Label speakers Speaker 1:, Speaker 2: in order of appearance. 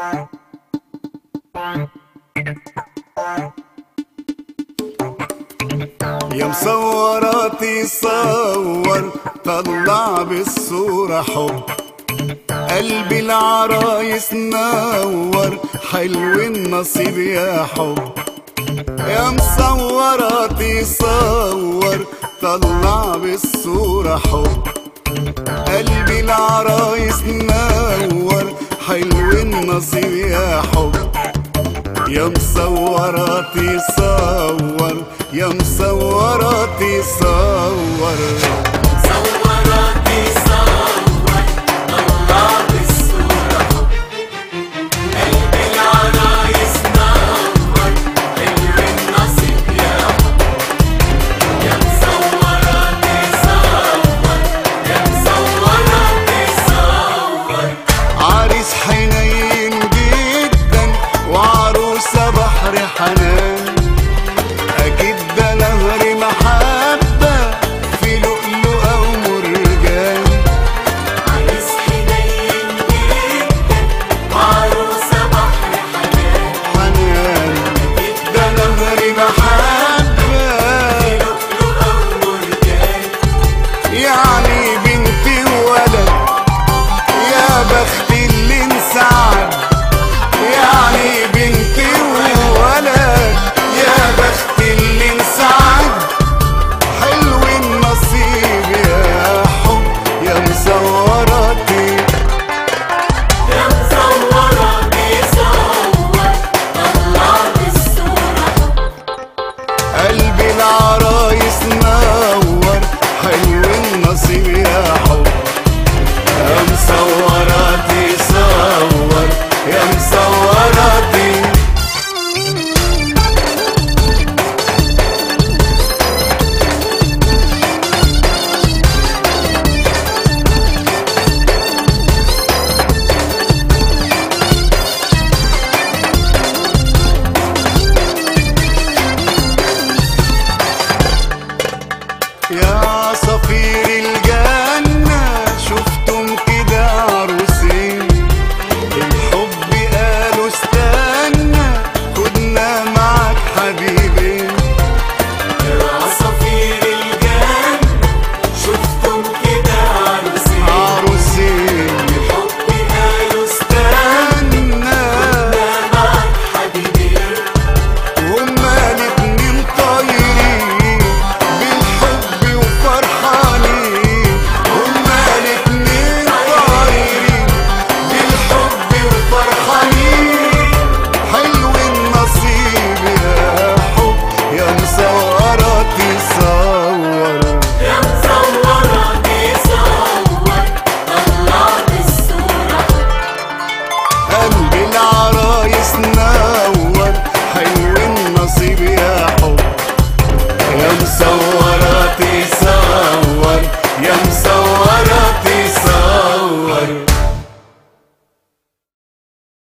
Speaker 1: يا مصوراتي صور طلع بالصورة حب قلبي العرايس نور حلو النصيب يا حب يا مصوراتي صور طلع بالصورة حب قلبي العرايس نور حلو النصيب يا حب يا مصوراتي صور يا مصوراتي صور
Speaker 2: صوراتي صور طلع بالصورة حب قلبي العرايس نور حلو النصيب يا حب يا مصوراتي صور يا مصوراتي صور
Speaker 1: عريس حنين جدا وعروسة بحر حنان أكيد ده نهر محبة في لؤلؤة ومرجان
Speaker 2: عريس حنين جدا وعروسة بحر حنان
Speaker 1: حنان ده نهر محبة
Speaker 2: لؤلؤة ومرجان
Speaker 1: يعني بنتي وولد يا بخت اللي انسعد يعني بنتي وولد يا بخت اللي انسعد حلو النصيب يا حب يا مصوراتي
Speaker 2: يا مصوراتي صور طلع بالصورة حب
Speaker 1: قلبي العرايس نور حلو النصيب يا حب يا مصوراتي صور يا مصوراتي يا عصافير الجنة شفتم كده عروسين الحب قالوا استنى خدنا معك حبيبين
Speaker 2: عصافير الجنة شفتم كده عروسين
Speaker 1: عروسين
Speaker 2: حب قالوا استنى
Speaker 1: استنى
Speaker 2: معك حبيبين
Speaker 1: هما الاتنين طايرين بالحب وفرحانين هما الاتنين طايرين بالحب وفرحانين حلو النصيب يا حب يا مصوراتي صور
Speaker 2: يا مصوراتي صور طلع بالصورة
Speaker 1: قلبي العرايس نور حلو النصيب يا حب يا مصورة